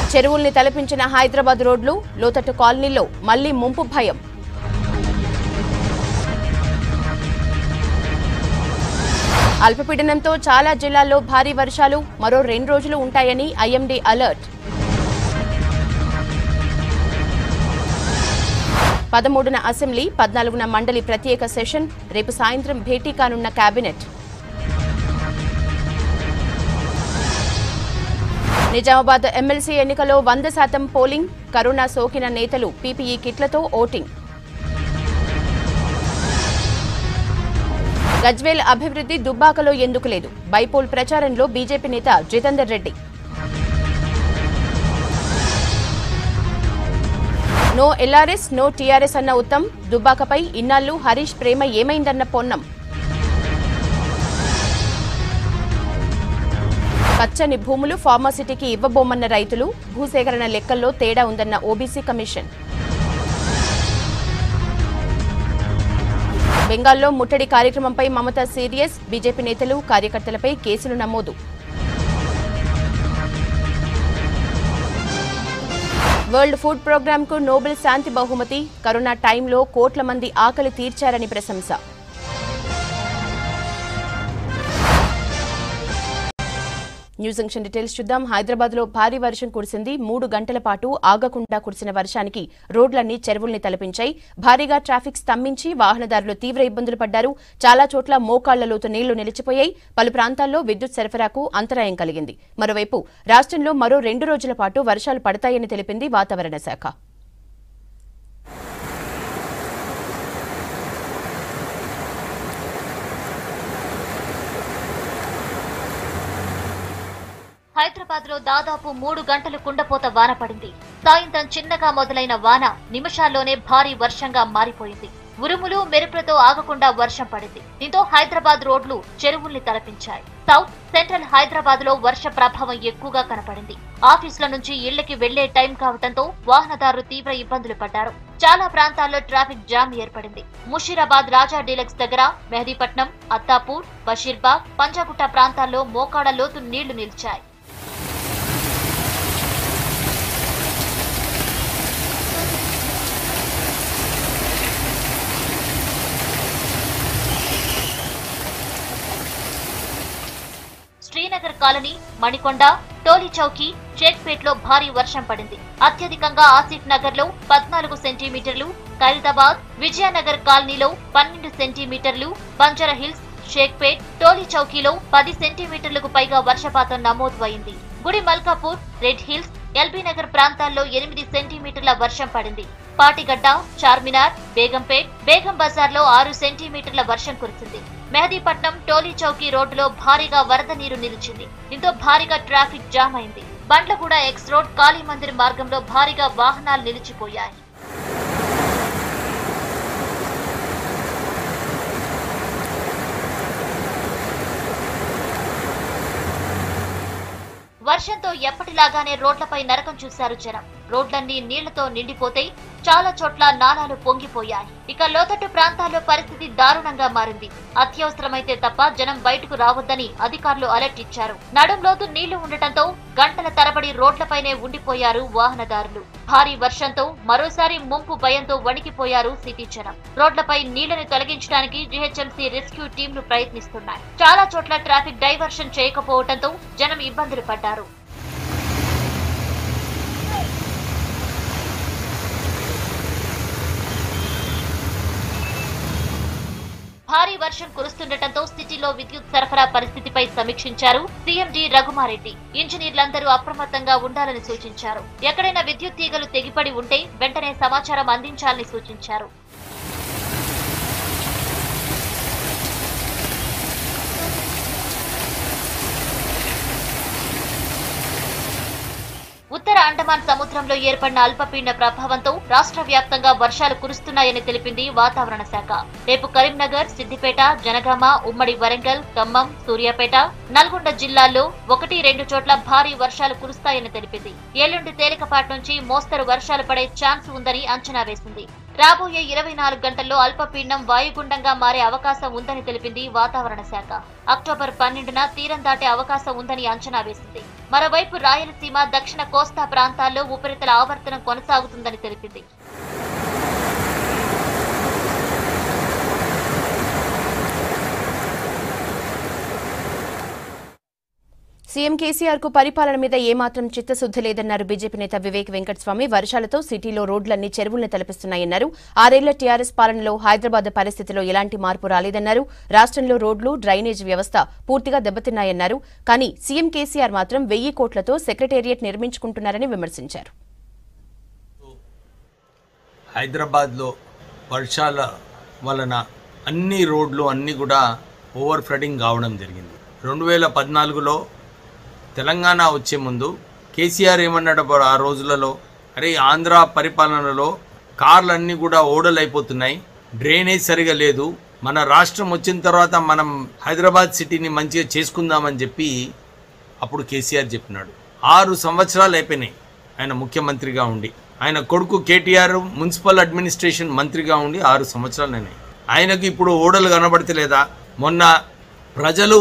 చెరువుల్ని తలపించిన హైదరాబాద్ రోడ్లు లోతట్టు కాలనీలో మళ్లీ ముంపు భయం అల్పపీడనంతో చాలా జిల్లాల్లో భారీ వర్షాలు మరో రెండు రోజులు ఉంటాయని ఐఎండీ అలర్ట్ పదమూడున అసెంబ్లీ పద్నాలుగున మండలి ప్రత్యేక సెషన్ రేపు సాయంత్రం భేటీ కానున్న కేబినెట్ నిజామాబాద్ ఎమ్మెల్సీ ఎన్నికలో వంద శాతం పోలింగ్ కరోనా సోకిన నేతలు పీపీఈ కిట్లతో ఓటింగ్ గజ్వేల్ అభివృద్ధి దుబ్బాకలో ఎందుకు లేదు బైపోల్ ప్రచారంలో బీజేపీ నేత Jitender Reddy no LRS no TRS అన్న ఉత్తమ్ దుబ్బాకపై ఇన్నాళ్లు హరీష్ ప్రేమ ఏమైందన్న పొన్నం పచ్చని భూములు ఫార్మాసిటీకి ఇవ్వబోమన్న రైతులు భూసేకరణ లెక్కల్లో తేడా ఉందన్న ఓబీసీ కమిషన్ బెంగాల్లో ముట్టడి కార్యక్రమంపై మమత సీరియస్ బీజేపీ నేతలు కార్యకర్తలపై కేసులు నమోదు వరల్డ్ ఫుడ్ ప్రోగ్రాంకు నోబెల్ శాంతి బహుమతి కరోనా టైంలో కోట్ల మంది ఆకలి తీర్చారని ప్రశంస న్యూస్ జంక్షన్ డీటెయిల్స్ చూద్దాం హైదరాబాద్ లో భారీ వర్షం కురిసింది మూడు గంటల పాటు ఆగకుండా కురిసిన వర్షానికి రోడ్లన్నీ చెరువుల్ని తలపించాయి భారీగా ట్రాఫిక్ స్తంభించి వాహనదారులు తీవ్ర ఇబ్బందులు పడ్డారు చాలా చోట్ల మోకాళ్ల లోతు నీళ్లు నిలిచిపోయాయి పలు ప్రాంతాల్లో విద్యుత్ సరఫరాకు అంతరాయం కలిగింది మరోవైపు రాష్ట్రంలో మరో రెండు రోజుల పాటు వర్షాలు పడతాయని తెలిపింది వాతావరణ శాఖ హైదరాబాద్ లో దాదాపు మూడు గంటలు కుండపోత వాన పడింది సాయంత్రం చిన్నగా మొదలైన వాన నిమిషాల్లోనే భారీ వర్షంగా మారిపోయింది ఉరుములు మెరుపులతో ఆగకుండా వర్షం పడింది దీంతో హైదరాబాద్ రోడ్లు చెరువుల్ని తలపించాయి సౌత్ సెంట్రల్ హైదరాబాద్ లో వర్ష ప్రభావం ఎక్కువగా కనపడింది ఆఫీసుల నుంచి ఇళ్లకి వెళ్లే టైం కావడంతో వాహనదారులు తీవ్ర ఇబ్బందులు పడ్డారు చాలా ప్రాంతాల్లో ట్రాఫిక్ జామ్ ఏర్పడింది ముషీరాబాద్ రాజా డీలక్స్ దగ్గర మెహదీపట్నం అత్తాపూర్ బషీర్బాగ్ పంజాగుట్ట ప్రాంతాల్లో మోకాడ లోతు నీళ్లు నిలిచాయి శ్రీనగర్ కాలనీ మణికొండ టోలీ చౌకీ షేక్పేట్ లో భారీ వర్షం పడింది అత్యధికంగా ఆసిఫ్ నగర్ లో పద్నాలుగు సెంటీమీటర్లు ఖైరదాబాద్ విజయనగర్ కాలనీలో పన్నెండు సెంటీమీటర్లు బంజారా హిల్స్ షేక్పేట్ టోలీ చౌకీలో పది సెంటీమీటర్లకు పైగా వర్షపాతం నమోదు అయింది Gudi Malkapur red hills LB Nagar ప్రాంతాల్లో ఎనిమిది సెంటీమీటర్ల వర్షం పడింది పాటిగడ్డ చార్మినార్ బేగంపేట్ బేగం బజార్లో ఆరు సెంటీమీటర్ల వర్షం కురిసింది మెహదీపట్నం టోలీ చౌకీ రోడ్డులో భారీగా వరద నీరు నిలిచింది దీంతో భారీగా ట్రాఫిక్ జామ్ అయింది బండ్లగూడ ఎక్స్ రోడ్ కాళీ మందిర్ మార్గంలో భారీగా వాహనాలు నిలిచిపోయాయి వర్షంతో ఎప్పటిలాగానే రోడ్లపై నరకం చూశారు జనం రోడ్లన్నీ నీళ్లతో నిండిపోతే చాలా చోట్ల నాలాలు పొంగిపోయాయి ఇక లోతట్టు ప్రాంతాల్లో పరిస్థితి దారుణంగా మారింది అత్యవసరమైతే తప్ప జనం బయటకు రావద్దని అధికారులు అలర్ట్ ఇచ్చారు నడుం లోతు నీళ్లు ఉండటంతో గంటల తరబడి రోడ్లపైనే ఉండిపోయారు వాహనదారులు భారీ వర్షంతో మరోసారి ముంపు భయంతో వణికిపోయారు సిటీ జనం రోడ్లపై నీళ్లను తొలగించడానికి జీహెచ్ఎంసీ రెస్క్యూ టీంలు ప్రయత్నిస్తున్నాయి చాలా చోట్ల ట్రాఫిక్ డైవర్షన్ చేయకపోవడంతో జనం ఇబ్బందులు పడ్డారు భారీ వర్షం కురుస్తుండటంతో సిటీలో విద్యుత్ సరఫరా పరిస్థితిపై సమీక్షించారు సీఎండీ రఘుమారెడ్డి ఇంజనీర్లందరూ అప్రమత్తంగా ఉండాలని సూచించారు ఎక్కడైనా విద్యుత్ తీగలు తెగిపడి ఉంటే వెంటనే సమాచారం అందించాలని సూచించారు ఉత్తర అండమాన్ సముద్రంలో ఏర్పడిన అల్పపీడన ప్రభావంతో రాష్ట్ర వ్యాప్తంగా వర్షాలు కురుస్తున్నాయని తెలిపింది వాతావరణ శాఖ రేపు కరీంనగర్ సిద్దిపేట జనగామ ఉమ్మడి వరంగల్ ఖమ్మం సూర్యాపేట నల్గొండ జిల్లాల్లో ఒకటి రెండు చోట్ల భారీ వర్షాలు కురుస్తాయని తెలిపింది ఎల్లుండి తేలికపాటి నుంచి మోస్తరు వర్షాలు పడే ఛాన్స్ ఉందని అంచనా వేసింది రాబోయే ఇరవై నాలుగు గంటల్లో అల్పపీడనం వాయుగుండంగా మారే అవకాశం ఉందని తెలిపింది వాతావరణ శాఖ అక్టోబర్ పన్నెండున తీరం దాటే అవకాశం ఉందని అంచనా వేసింది మరోవైపు రాయలసీమ దక్షిణ కోస్తా ప్రాంతాల్లో ఉపరితల ఆవర్తనం కొనసాగుతుందని తెలిపింది సీఎం కేసీఆర్ కు పరిపాలన మీద ఏమాత్రం చిత్తశుద్ది లేదన్నారు బీజేపీ నేత వివేక్ వెంకటస్వామి వర్షాలతో సిటీలో రోడ్లన్నీ చెరువుల్ని తలపిస్తున్నాయన్నారు ఆరేళ్ల టీఆర్ఎస్ పాలనలో హైదరాబాద్ పరిస్థితిలో ఎలాంటి మార్పు రాలేదన్నారు రాష్ట్రంలో రోడ్లు డ్రైనేజ్ వ్యవస్థ పూర్తిగా దెబ్బతిన్నాయన్నారు కానీ సీఎం కేసీఆర్ మాత్రం వెయ్యి కోట్లతో సెక్రటేరియట్ నిర్మించుకుంటున్నారని విమర్శించారు హైదరాబాద్లో వర్షాల వలన అన్ని రోడ్లు అన్నీ కూడా ఓవర్ ఫ్లడింగ్ కావడం జరిగింది రెండు వేల పద్నాలుగులో తెలంగాణ వచ్చే ముందు కేసీఆర్ ఏమన్నాడు అప్పుడు ఆ రోజులలో అరే ఆంధ్ర పరిపాలనలో కార్లన్నీ కూడా ఓడలు అయిపోతున్నాయి డ్రైనేజ్ సరిగా లేదు మన రాష్ట్రం వచ్చిన తర్వాత మనం హైదరాబాద్ సిటీని మంచిగా చేసుకుందామని చెప్పి అప్పుడు కేసీఆర్ చెప్పినాడు ఆరు సంవత్సరాలు అయిపోయినాయి ఆయన ముఖ్యమంత్రిగా ఉండి ఆయన కొడుకు కేటీఆర్ మున్సిపల్ అడ్మినిస్ట్రేషన్ మంత్రిగా ఉండి ఆరు సంవత్సరాలు అయినాయి ఆయనకు ఇప్పుడు ఓడలు కనబడతలేదా మొన్న ప్రజలు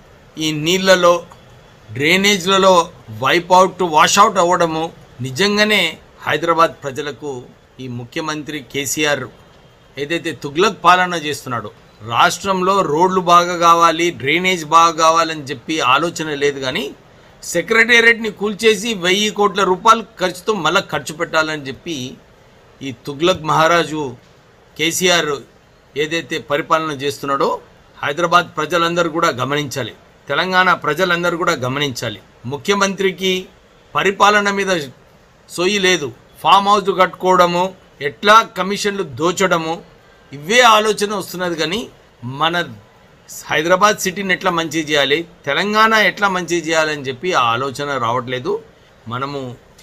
ఈ నీళ్లలో డ్రైనేజ్లలో వైప్ అవుట్ వాషౌట్ అవ్వడము నిజంగానే హైదరాబాద్ ప్రజలకు ఈ ముఖ్యమంత్రి కేసీఆర్ ఏదైతే తుగ్లక్ పాలన చేస్తున్నాడో రాష్ట్రంలో రోడ్లు బాగా కావాలి డ్రైనేజ్ బాగా కావాలని చెప్పి ఆలోచన లేదు కానీ సెక్రటేరియట్ని కూల్చేసి వెయ్యి కోట్ల రూపాయలు ఖర్చుతో మళ్ళీ ఖర్చు పెట్టాలని చెప్పి ఈ తుగ్లక్ మహారాజు కేసీఆర్ ఏదైతే పరిపాలన చేస్తున్నాడో హైదరాబాద్ ప్రజలందరూ కూడా గమనించాలి తెలంగాణ ప్రజలందరూ కూడా గమనించాలి ముఖ్యమంత్రికి పరిపాలన మీద సొయ్యి లేదు ఫామ్ హౌస్ కట్టుకోవడము ఎట్లా కమిషన్లు దోచడము ఇవే ఆలోచన వస్తున్నది కానీ మన హైదరాబాద్ సిటీని ఎట్లా మంచి చేయాలి తెలంగాణ ఎట్లా మంచి చేయాలని చెప్పి ఆ ఆలోచన రావట్లేదు మనము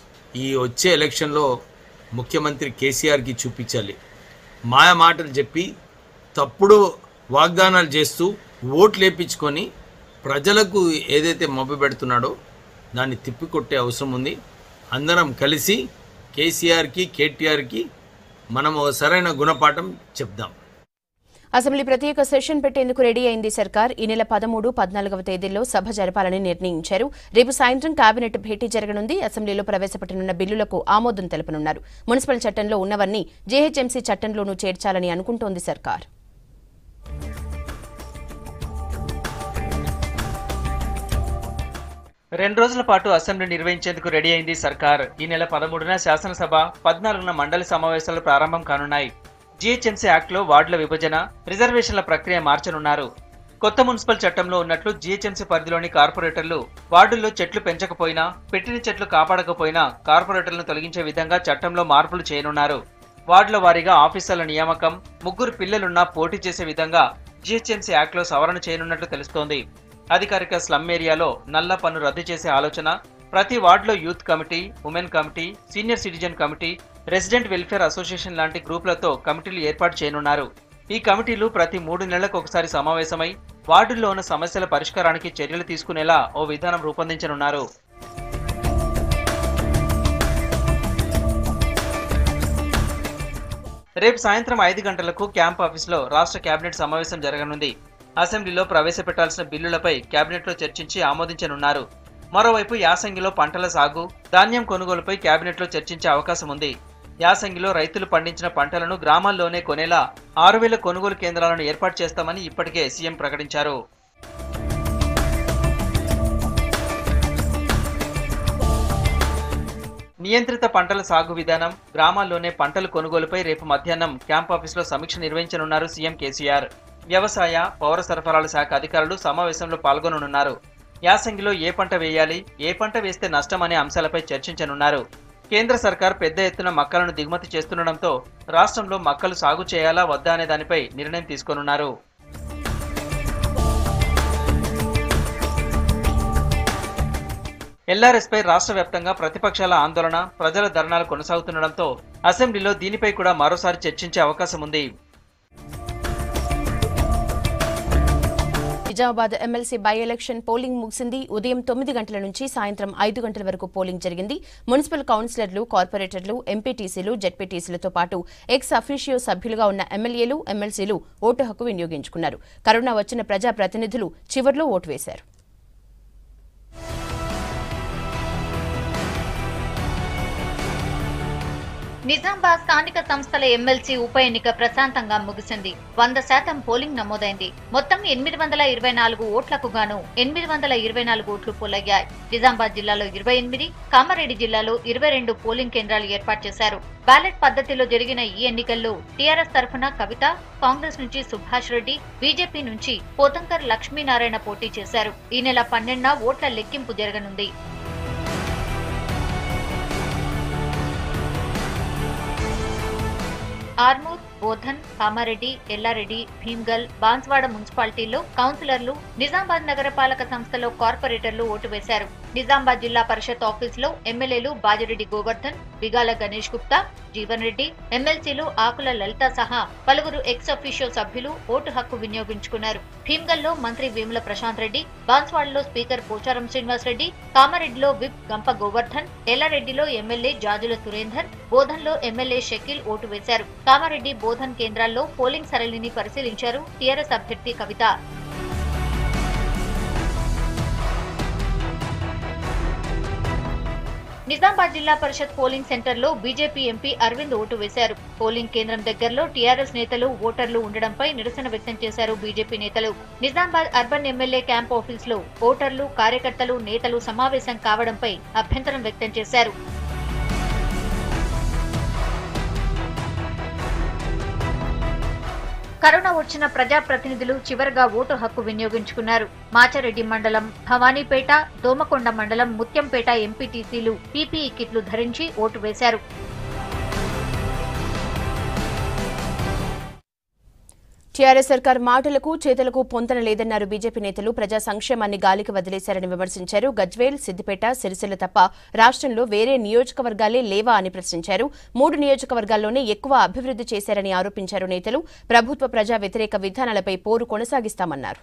ఈ వచ్చే ఎలక్షన్లో ముఖ్యమంత్రి కేసీఆర్కి చూపించాలి మాయ మాటలు చెప్పి తప్పుడు వాగ్దానాలు చేస్తూ ఓట్లు వేయించుకొని ప్రజలకు ఏదైతే మభ్య పెడుతున్నాడో దాన్ని తిప్పికొట్టే అవసరం ఉంది అందరం కలిసి కేసీఆర్కి కేటీఆర్కి మనం ఒక సరైన గుణపాఠం చెప్దాం అసెంబ్లీ ప్రత్యేక సెషన్ పెట్టేందుకు రెడీ అయింది సర్కార్ ఈ నెల పదమూడు పద్నాలుగవ తేదీల్లో సభ జరపాలని నిర్ణయించారు రేపు సాయంత్రం కేబినెట్ భేటీ జరగనుంది అసెంబ్లీలో ప్రవేశపెట్టనున్న బిల్లులకు ఆమోదం తెలపనున్నారు మున్సిపల్ చట్టంలో ఉన్నవన్నీ జీహెచ్ఎంసీ చట్టంలోనూ చేర్చాలని అనుకుంటోంది సర్కార్ రెండు రోజుల పాటు అసెంబ్లీ నిర్వహించేందుకు రెడీ అయింది సర్కార్ ఈ నెల పదమూడున శాసనసభ పద్నాలుగున మండలి సమావేశాలు ప్రారంభం కానున్నాయి జీహెచ్ఎంసీ యాక్ట్ లో వార్డుల విభజన రిజర్వేషన్ల ప్రక్రియ మార్చనున్నారు కొత్త మున్సిపల్ చట్టంలో ఉన్నట్లు జీహెచ్ఎంసీ పరిధిలోని కార్పొరేటర్లు వార్డుల్లో చెట్లు పెంచకపోయినా పెట్టిన చెట్లు కాపాడకపోయినా కార్పొరేటర్లను తొలగించే విధంగా చట్టంలో మార్పులు చేయనున్నారు వార్డుల వారీగా ఆఫీసర్ల నియామకం ముగ్గురు పిల్లలున్నా పోటీ చేసే విధంగా జీహెచ్ఎంసీ యాక్ట్ లో సవరణ చేయనున్నట్లు తెలుస్తోంది అధికారిక స్లమ్ ఏరియాలో నల్ల పన్ను రద్దు చేసే ఆలోచన ప్రతి వార్డులో youth committee women committee senior citizen committee resident welfare association లాంటి గ్రూపులతో కమిటీలు ఏర్పాటు చేయనున్నారు ఈ కమిటీలు ప్రతి మూడు నెలలకు ఒకసారి సమావేశమై వార్డుల్లో ఉన్న సమస్యల పరిష్కారానికి చర్యలు తీసుకునేలా ఓ విధానం రూపొందించనున్నారు రేపు సాయంత్రం ఐదు గంటలకు క్యాంప్ ఆఫీసులో రాష్ట్ర కేబినెట్ సమావేశం జరగనుంది అసెంబ్లీలో ప్రవేశపెట్టాల్సిన బిల్లులపై కేబినెట్లో చర్చించి ఆమోదించనున్నారు మరోవైపు యాసంగిలో పంటల సాగు ధాన్యం కొనుగోలుపై కేబినెట్లో చర్చించే అవకాశం ఉంది యాసంగిలో రైతులు పండించిన పంటలను గ్రామాల్లోనే కొనేలా ఆరు వేల కొనుగోలు కేంద్రాలను ఏర్పాటు చేస్తామని ఇప్పటికే సీఎం ప్రకటించారు నియంత్రిత పంటల సాగు విధానం గ్రామాల్లోనే పంటల కొనుగోలుపై రేపు మధ్యాహ్నం క్యాంప్ ఆఫీసులో సమీక్ష నిర్వహించనున్నారు సీఎం కేసీఆర్ వ్యవసాయ పౌర సరఫరాల శాఖ అధికారులు సమావేశంలో పాల్గొననున్నారు యాసంగిలో ఏ పంట వేయాలి ఏ పంట వేస్తే నష్టం అనే అంశాలపై చర్చించనున్నారు కేంద్ర సర్కార్ పెద్ద ఎత్తున మక్కలను దిగుమతి చేస్తుండటంతో రాష్ట్రంలో మక్కలు సాగు చేయాలా వద్దా అనే దానిపై నిర్ణయం తీసుకోనున్నారు ఎల్ఆర్ఎస్పై రాష్ట్ర వ్యాప్తంగా ప్రతిపక్షాల ఆందోళన ప్రజల ధర్నాలు కొనసాగుతుండటంతో అసెంబ్లీలో దీనిపై కూడా మరోసారి చర్చించే అవకాశం ఉంది Nizamabad MLC by election polling ముగిసింది ఉదయం తొమ్మిది గంటల నుంచి సాయంత్రం ఐదు గంటల వరకు పోలింగ్ జరిగింది మున్సిపల్ కౌన్సిలర్లు కార్పొరేటర్లు ఎంపీటీసీలు జెడ్పీటీసీలతో పాటు ఎక్స్ అఫీషియో సభ్యులుగా ఉన్న ఎమ్మెల్యేలు ఎమ్మెల్సీలు ఓటు హక్కు వినియోగించుకున్నారు కరోనా వచ్చిన ప్రజాప్రతినిధులు చివర్లో ఓటు వేశారు నిజామాబాద్ స్థానిక సంస్థల ఎమ్మెల్సీ ఉప ఎన్నిక ప్రశాంతంగా ముగిసింది వంద శాతం పోలింగ్ నమోదైంది మొత్తం ఎనిమిది వందల ఇరవై నాలుగు ఓట్లకు గాను ఎనిమిది వందల ఇరవై నాలుగు ఓట్లు పోలయ్యాయి నిజామాబాద్ జిల్లాలో ఇరవై ఎనిమిది కామారెడ్డి జిల్లాలో ఇరవై రెండు పోలింగ్ కేంద్రాలు ఏర్పాటు చేశారు బ్యాలెట్ పద్ధతిలో జరిగిన ఈ ఎన్నికల్లో టీఆర్ఎస్ తరఫున కవిత కాంగ్రెస్ నుంచి సుభాష్ రెడ్డి బీజేపీ నుంచి పోతంకర్ లక్ష్మీనారాయణ పోటీ చేశారు ఈ నెల పన్నెండున ఓట్ల లెక్కింపు జరగనుంది ఆర్మూర్ బోధన్ కామారెడ్డి ఎల్లారెడ్డి భీమ్గల్ బాన్స్వాడ మున్సిపాలిటీల్లో కౌన్సిలర్లు నిజామాబాద్ నగరపాలక సంస్థలో కార్పొరేటర్లు ఓటు వేశారు నిజామాబాద్ జిల్లా పరిషత్ ఆఫీసులో ఎమ్మెల్యేలు బాజిరెడ్డి గోవర్ధన్ బిగాల గణేష్ గుప్తా జీవన్ రెడ్డి ఎమ్మెల్సీలు ఆకుల లలిత సహా పలువురు ఎక్స్ అఫీషియో సభ్యులు ఓటు హక్కు వినియోగించుకున్నారు భీమ్గల్లో మంత్రి వేముల ప్రశాంత్ రెడ్డి బాన్స్వాడలో స్పీకర్ పోచారం శ్రీనివాస్ రెడ్డి కామారెడ్డిలో విప్ గంప గోవర్ధన్ ఎల్లారెడ్డిలో ఎమ్మెల్యే జాజుల సురేందర్ బోధన్లో ఎమ్మెల్యే షకీల్ ఓటు వేశారు కామారెడ్డి బోధన్ కేంద్రాల్లో పోలింగ్ సరళిని పరిశీలించారు టీఆర్ఎస్ అభ్యర్థి కవిత నిజామాబాద్ జిల్లా పరిషత్ పోలింగ్ సెంటర్లో బీజేపీ ఎంపీ అరవింద్ ఓటు వేశారు పోలింగ్ కేంద్రం దగ్గరలో టీఆర్ఎస్ నేతలు ఓటర్లు ఉండడంపై నిరసన వ్యక్తం చేశారు బీజేపీ నేతలు నిజామాబాద్ అర్బన్ ఎమ్మెల్యే క్యాంప్ ఆఫీసులో ఓటర్లు కార్యకర్తలు నేతలు సమావేశం కావడంపై అభ్యంతరం వ్యక్తం చేశారు కరోనా వచ్చిన ప్రజాప్రతినిధులు చివరగా ఓటు హక్కు వినియోగించుకున్నారు మాచారెడ్డి మండలం భవానీపేట దోమకొండ మండలం ముత్యంపేట ఎంపీటీసీలు పీపీఈ కిట్లు ధరించి ఓటు వేశారు టీఆర్ఎస్ సర్కార్ మాటలకు చేతలకు పొంతన లేదన్నారు బీజేపీ నేతలు ప్రజా సంక్షేమాన్ని గాలికి వదిలేశారని విమర్శించారు గజ్వేల్ సిద్దిపేట సిరిసిల్ల తప్ప రాష్ట్రంలో వేరే నియోజకవర్గాలే లేవా అని ప్రశ్నించారు మూడు నియోజకవర్గాల్లోనే ఎక్కువ అభివృద్ధి చేశారని ఆరోపించారు నేతలు ప్రభుత్వ ప్రజా వ్యతిరేక విధానాలపై పోరు కొనసాగిస్తామన్నారు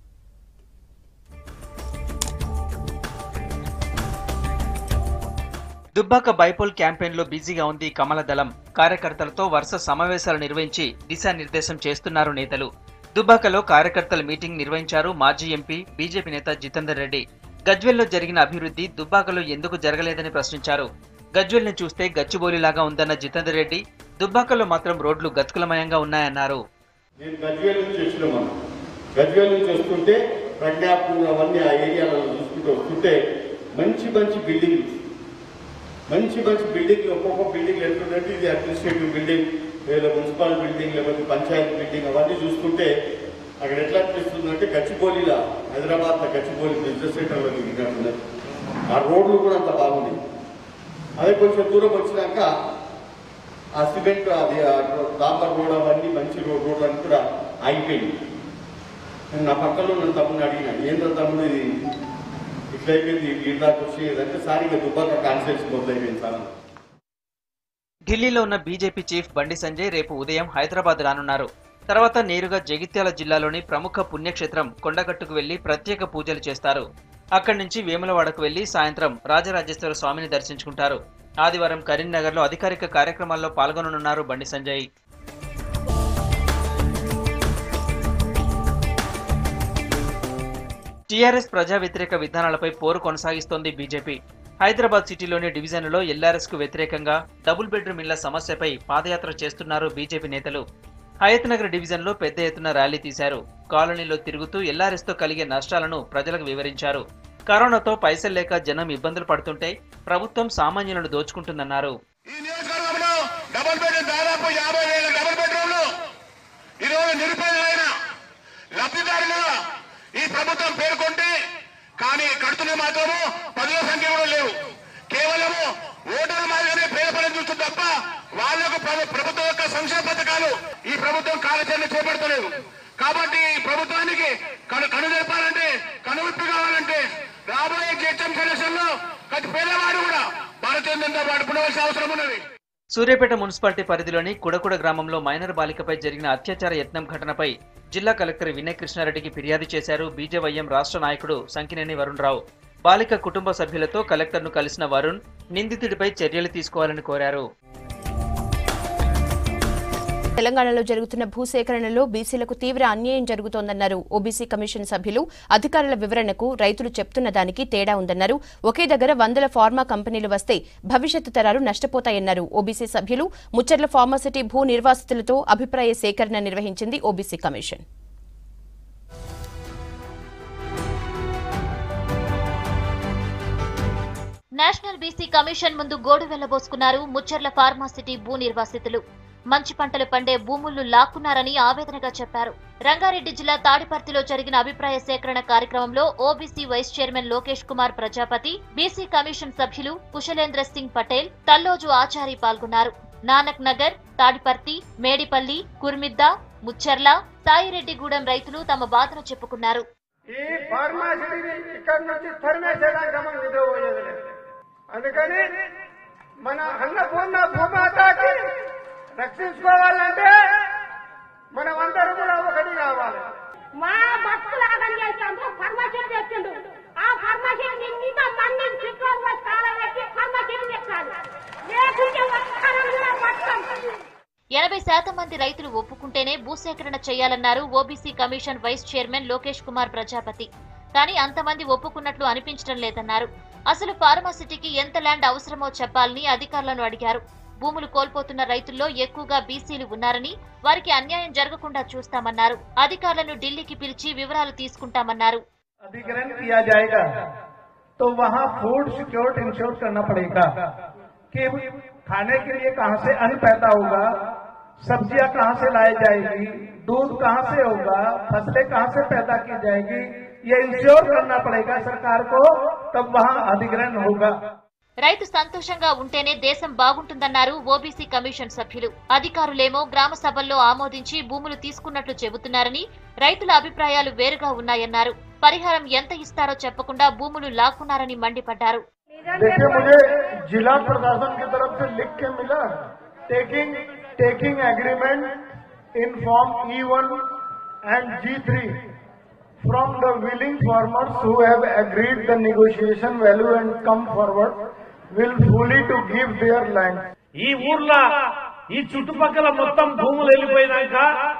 దుబ్బాక బైపోల్ క్యాంపెయిన్ లో బిజీగా ఉంది కమల దళం కార్యకర్తలతో వరుస సమావేశాలు నిర్వహించి దిశానిర్దేశం చేస్తున్నారు నేతలు దుబ్బాకలో కార్యకర్తల మీటింగ్ నిర్వహించారు మాజీ ఎంపీ బీజేపీ నేత జితేందర్ రెడ్డి గజ్వెల్లో జరిగిన అభివృద్ధి దుబ్బాకలో ఎందుకు జరగలేదని ప్రశ్నించారు గజ్వెల్ని చూస్తే గచ్చిబౌలిలాగా ఉందన్న జితేందర్ రెడ్డి దుబ్బాకలో మాత్రం రోడ్లు గతుకులమయంగా ఉన్నాయన్నారు నేను గజ్వేల్ నుంచి వచ్చిన మనం గజ్వేల్ నుంచి వస్తుంటే ప్రజ్ఞాపూర్ అవన్నీ ఆ ఏరియాలలో చూసుకుంటూ వస్తుంటే మంచి మంచి బిల్డింగ్లు మంచి మంచి బిల్డింగ్ ఒక్కొక్క బిల్డింగ్ ఎట్లుందంటే ఇది అడ్మినిస్ట్రేటివ్ బిల్డింగ్ లేదా మున్సిపల్ బిల్డింగ్ లేకపోతే పంచాయతీ బిల్డింగ్ అవన్నీ చూసుకుంటే అక్కడ ఎట్లా అనిపిస్తుందంటే గచ్చిబౌలిలా హైదరాబాద్ గచ్చిబౌలి బిజినెస్ సెంటర్లో ఉన్నట్టున్నది ఆ రోడ్లు కూడా అంత బాగుంది అదే కొంచెం దూరం వచ్చినాక ఆ సిమెంట్ అది ఆ డాంబర్ రోడ్ అవన్నీ మంచి రోడ్ రోడ్ అని కూడా ఆగిపోయింది నేను నా పక్కలో ఉన్న తమ్ముని అడిగిన ఏంటో తమ్ముడు ఇది ఇట్లా అయిపోయింది వీళ్ళకి వచ్చేదంటే సారిగా దుబ్బాక కాన్సెన్స్ మొదలైపోయింది సార్ అన్న. ఢిల్లీలో ఉన్న బీజేపీ చీఫ్ బండి సంజయ్ రేపు ఉదయం హైదరాబాద్ రానున్నారు తర్వాత నేరుగా జగిత్యాల జిల్లాలోని ప్రముఖ పుణ్యక్షేత్రం కొండగట్టుకు వెళ్లి ప్రత్యేక పూజలు చేస్తారు అక్కడి నుంచి వేములవాడకు వెళ్లి సాయంత్రం రాజరాజేశ్వర స్వామిని దర్శించుకుంటారు ఆదివారం కరీంనగర్లో అధికారిక కార్యక్రమాల్లో పాల్గొననున్నారు బండి సంజయ్ టీఆర్ఎస్ ప్రజా వ్యతిరేక విధానాలపై పోరు కొనసాగిస్తోంది బీజేపీ హైదరాబాద్ సిటీలోని డివిజన్లలో ఎల్ఆర్ఎస్ కు వ్యతిరేకంగా డబుల్ బెడ్రూమ్ ఇళ్ల సమస్యపై పాదయాత్ర చేస్తున్నారు బీజేపీ నేతలు హయత్ నగర్ డివిజన్లో పెద్ద ఎత్తున ర్యాలీ తీశారు కాలనీలో తిరుగుతూ ఎల్ఆర్ఎస్ తో కలిగే నష్టాలను ప్రజలకు వివరించారు కరోనాతో పైసలు లేక జనం ఇబ్బందులు పడుతుంటే ప్రభుత్వం సామాన్యులను దోచుకుంటుందన్నారు ఈ నియోజకవర్గంలో డబుల్ బెడ్రూమ్ దాదాపు యాభై వేల డబుల్ బెడ్రూమ్లు ఈరోజు నిరుపేదలైన లబ్ధిదారులుగా ఈ ప్రభుత్వం పేర్కొంటే కానీ కడుతున్న మాత్రము పదుల సంఖ్య కూడా లేవు కేవలము ఓటర్ల మాదిరిగానే పేద పని చూస్తుంది తప్ప వాళ్లకు ప్ర- ప్రభుత్వం యొక్క సంక్షేమ పథకాలు ఈ ప్రభుత్వం కార్యాచరణ చేపడతలేదు కాబట్టి ఈ ప్రభుత్వానికి కను కనుదెప్పాలంటే కనువిప్పి కావాలంటే రాబోయే జడ్జం సెలక్షన్ లో ప్రతి పేదవాడు కూడా భారతీయ జనతా పార్టీ పునవలసిన అవసరం ఉన్నది సూర్యాపేట మున్సిపాలిటీ పరిధిలోని కుడకుడ గ్రామంలో మైనర్ బాలికపై జరిగిన అత్యాచార యత్నం ఘటనపై జిల్లా కలెక్టర్ వినయ్ కృష్ణారెడ్డికి ఫిర్యాదు చేశారు బీజేవైఎం రాష్ట్ర నాయకుడు సంకినేని వరుణ్ రావు బాలిక కుటుంబ సభ్యులతో కలెక్టర్ను కలిసిన వరుణ్ నిందితుడిపై చర్యలు తీసుకోవాలని కోరారు తెలంగాణలో జరుగుతున్న భూసేకరణలో బీసీలకు తీవ్ర అన్యాయం జరుగుతోందన్నారు ఓబీసీ కమిషన్ సభ్యులు అధికారుల వివరణకు రైతులు చెప్తున్న దానికి తేడా ఉందన్నారు ఒకే దగ్గర వందల ఫార్మా కంపెనీలు వస్తే భవిష్యత్తు తరాలు నష్టపోతాయన్నారు ఓబీసీ సభ్యులు ముచ్చర్ల ఫార్మాసిటీ భూ నిర్వాసితులతో అభిప్రాయ సేకరణ నిర్వహించింది OBC commission national BC commission ముందు గోడు వెళ్లబోసుకున్నారు ముచ్చర్ల ఫార్మాసిటీ భూ నిర్వాసితులు మంచి పంటలు పండే భూములు లాక్కున్నారని ఆవేదనగా చెప్పారు రంగారెడ్డి జిల్లా తాడిపర్తిలో జరిగిన అభిప్రాయ సేకరణ కార్యక్రమంలో OBC vice chairman Lokesh Kumar Prajapati BC commission సభ్యులు కుశలేంద్ర సింగ్ పటేల్ తల్లోజు ఆచారి పాల్గొన్నారు నానక్ నగర్ తాడిపర్తి మేడిపల్లి కుర్మిద్ద ముచ్చర్ల సాయిరెడ్డిగూడెం రైతులు తమ బాధను చెప్పుకున్నారు ఈ ఫార్మాసిటీని ఇక్కడ నుంచి తరిమేసేదానికి మనం నిద్రపోయేది లేదు అందుకని మన అన్నపూర్ణ భూమాతకి రక్షించుకోవాలంటే మనం అందరం కూడా ఒకటి కావాలి మా బతుకులు ఆగం చేసాము ఫార్మసీలు తెచ్చిండు ఆ ఫార్మసీలు నిండితో మంది చిత్తూరు చాలా పెట్టి ఫార్మసీలు తెచ్చాడు లేకుంటే ఒక్కరం కూడా బతకం ఎనభై శాతం మంది రైతులు ఒప్పుకుంటేనే భూసేకరణ చేయాలన్నారు OBC commission vice chairman Lokesh Kumar Prajapati కానీ అంతమంది ఒప్పుకున్నట్లు అనిపించడం లేదన్నారు అసలు ఫార్మాసిటీకి ఎంత ల్యాండ్ అవసరమో చెప్పాలని అధికారులను అడిగారు భూములు కోల్పోతున్న రైతుల్లో ఎక్కువగా బీసీలు ఉన్నారని వారికి అన్యాయం జరగకుండా చూస్తామన్నారు అధికారులను ఢిల్లీకి పిలిచి వివరాలు తీసుకుంటామన్నారు अधिग्रहण किया जाएगा तो वहाँ फूड सिक्योरिटी इंश्योर करना पड़ेगा कि खाने के लिए कहाँ से अन्न पैदा होगा सब्जियां कहाँ से लाई जाएगी दूध कहाँ से होगा फसलें कहाँ से पैदा की जाएगी ये इंश्योर करना पड़ेगा सरकार को तब वहाँ अधिग्रहण होगा రైతు సంతోషంగా ఉంటేనే దేశం బాగుంటుందన్నారు ఓబీసీ కమిషన్ సభ్యులు అధికారులేమో గ్రామ సభల్లో ఆమోదించి భూములు తీసుకున్నట్లు చెబుతున్నారని రైతుల అభిప్రాయాలు వేరుగా ఉన్నాయన్నారు పరిహారం ఎంత ఇస్తారో చెప్పకుండా భూములు లాక్కున్నారని మండిపడ్డారు देखिए मुझे जिला प्रशासन की तरफ से लिख के मिला taking taking agreement in form E one and G three from the willing farmers who have agreed the negotiation value and come forward will fully to give their land. ఈ ఊర్లో ఈ చుట్టుపక్కల మొత్తం భూములు వెళ్ళిపోయినాక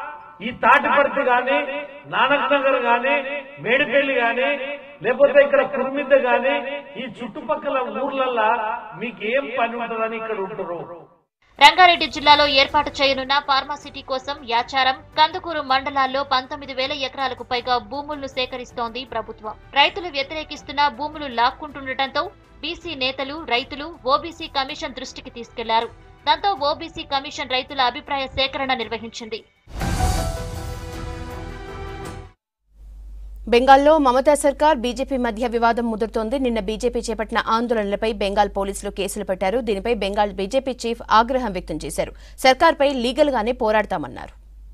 ఈ తాటిపర్తి గాని నానక్ నగర్ గాని మేడిపల్లి గాని లేకపోతే ఇక్కడ కుర్మిద్ద గాని ఈ చుట్టుపక్కల ఊర్లల్లా మీకు ఏం పని ఉంటుందని ఇక్కడ ఉంటారు రంగారెడ్డి జిల్లాలో ఏర్పాటు చేయనున్న ఫార్మాసిటీ కోసం యాచారం కందుకూరు మండలాల్లో పంతొమ్మిది వేల ఎకరాలకు పైగా భూములను సేకరిస్తోంది ప్రభుత్వం రైతులు వ్యతిరేకిస్తున్న భూములు లాక్కుంటుండటంతో బీసీ నేతలు రైతులు ఓబీసీ కమిషన్ దృష్టికి తీసుకెళ్లారు దాంతో ఓబీసీ కమిషన్ రైతుల అభిప్రాయ సేకరణ నిర్వహించింది బెంగాల్లో మమతా సర్కార్ బీజేపీ మధ్య వివాదం ముదురుతోంది నిన్న బీజేపీ చేపట్టిన ఆందోళనలపై బెంగాల్ పోలీసులు కేసులు పెట్టారు దీనిపై బెంగాల్ బీజేపీ చీఫ్ ఆగ్రహం వ్యక్తం చేశారు సర్కార్పై లీగల్ గానే పోరాడతామన్నారు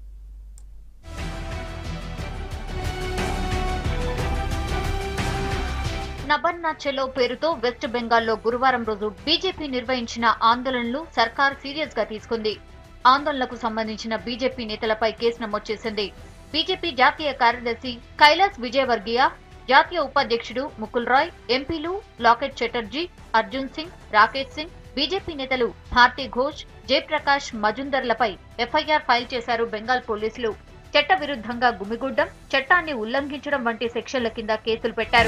నబన్నా చెలో పేరుతో వెస్ట్ బెంగాల్లో గురువారం రోజు బీజేపీ నిర్వహించిన ఆందోళనలు సర్కార్ సీరియస్ గా తీసుకుంది ఆందోళనకు సంబంధించిన బీజేపీ నేతలపై కేసు నమోదు చేసింది బీజేపీ జాతీయ కార్యదర్శి కైలాస్ విజయవర్గీయ జాతీయ ఉపాధ్యక్షుడు ముకుల్ రాయ్ ఎంపీలు లాకెట్ చటర్జీ అర్జున్ సింగ్ రాకేష్ సింగ్ బీజేపీ నేతలు భారతీ ఘోష్ జయప్రకాష్ మజుందర్లపై ఎఫ్ఐఆర్ ఫైల్ చేశారు బెంగాల్ పోలీసులు చట్ట విరుద్ధంగా గుమిగూడ్డం చట్టాన్ని ఉల్లంఘించడం వంటి సెక్షన్ల కింద కేసులు పెట్టారు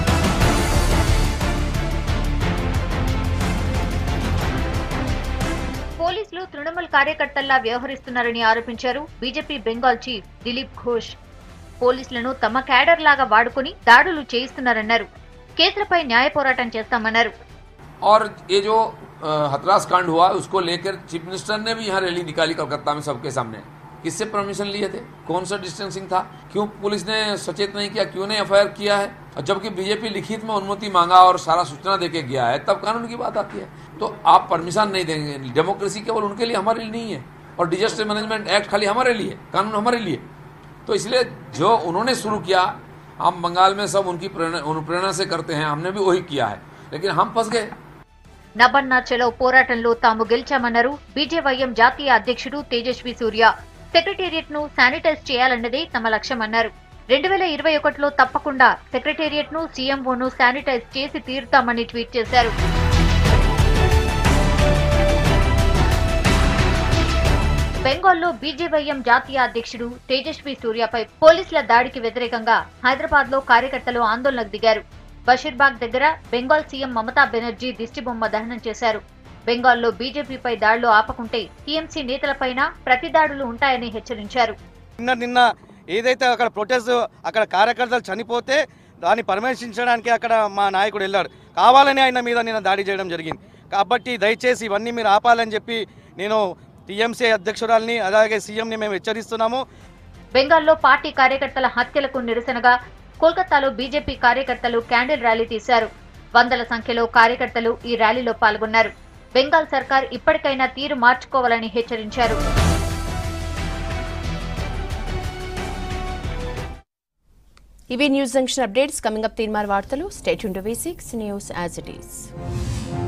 పోలీసులు తృణమూల్ కార్యకర్తల్లా వ్యవహరిస్తున్నారని ఆరోపించారు బీజేపీ బెంగాల్ చీఫ్ దిలీప్ ఘోష్ పోలీసులను తమ క్యాడర్ లాగా వాడుకుని దాడులు చేయిస్తున్నారన్నారు కేసులపై న్యాయ పోరాటం చేస్తామన్నారు और ये जो अ, हथरास कांड हुआ उसको लेकर चीफ मिनिस्टर ने भी यहाँ रैली निकाली कोलकाता में सबके सामने किससे परमिशन लिए थे कौन सा डिस्टेंसिंग था क्यों पुलिस ने सचेत नहीं किया क्यों नहीं एफआईआर किया है और जबकि बीजेपी लिखित में अनुमति मांगा और सारा सूचना देके गया है तब कानून की बात आती है तो आप परमिशन नहीं देंगे डेमोक्रेसी केवल उनके लिए हमारे लिए नहीं है और डिजास्टर मैनेजमेंट एक्ट खाली हमारे लिए कानून हमारे लिए तो इसलिए जो उन्होंने शुरू किया हम बंगाल में सब उनकी प्रेरणा अनुप्रेरणा से करते हैं हमने भी वही किया है लेकिन हम फंस गए నబన్నా చెలో పోరాటంలో తాము గెలిచామన్నారు బీజేవైఎం జాతీయ అధ్యక్షుడు తేజస్వి సూర్య సెక్రటేరియట్ ను శానిటైజ్ చేయాలన్నదే తమ లక్ష్యమన్నారు రెండు వేల ఇరవై ఒకటిలో తప్పకుండా సెక్రటేరియట్ ను సీఎంఓను శానిటైజ్ చేసి తీరుతామని ట్వీట్ చేశారు బెంగాల్లో బెంగాల్లో బీజేవైఎం జాతీయ అధ్యక్షుడు తేజస్వి సూర్యపై పోలీసుల దాడికి వ్యతిరేకంగా హైదరాబాద్ లో కార్యకర్తలు ఆందోళనకు దిగారు బషీర్బాగ్ దగ్గర బెంగాల్ సీఎం మమతా బెనర్జీ దిష్టిబొమ్మ దహనం చేశారు బెంగాల్లో బీజేపీపై దాడులు ఆపకుంటే టీఎంసీ నేతలపైన ప్రతి దాడులు ఉంటాయని హెచ్చరించారు నిన్న నిన్న ఏదైతే అక్కడ ప్రొటెస్ట్ అక్కడ కార్యకర్తలు చనిపోతే దాన్ని పరామర్శించడానికి అక్కడ మా నాయకుడు వెళ్ళాడు కావాలని ఆయన మీద నిన్న దాడి చేయడం జరిగింది కాబట్టి దయచేసి ఇవన్నీ మీరు ఆపాలని చెప్పి నేను టీఎంసీ అధ్యక్షురాల్ని అలాగే సీఎంని మేము హెచ్చరిస్తున్నాము బెంగాల్లో పార్టీ కార్యకర్తల హత్యలకు నిరసనగా కోల్కతాలో బీజేపీ కార్యకర్తలు క్యాండిల్ ర్యాలీ తీశారు వందల సంఖ్యలో కార్యకర్తలు ఈ ర్యాలీలో పాల్గొన్నారు బెంగాల్ సర్కార్ ఇప్పటికైనా తీరు మార్చుకోవాలని హెచ్చరించారు ఇవి news junction updates coming up Teenmaar వార్తలు state to V six news as it is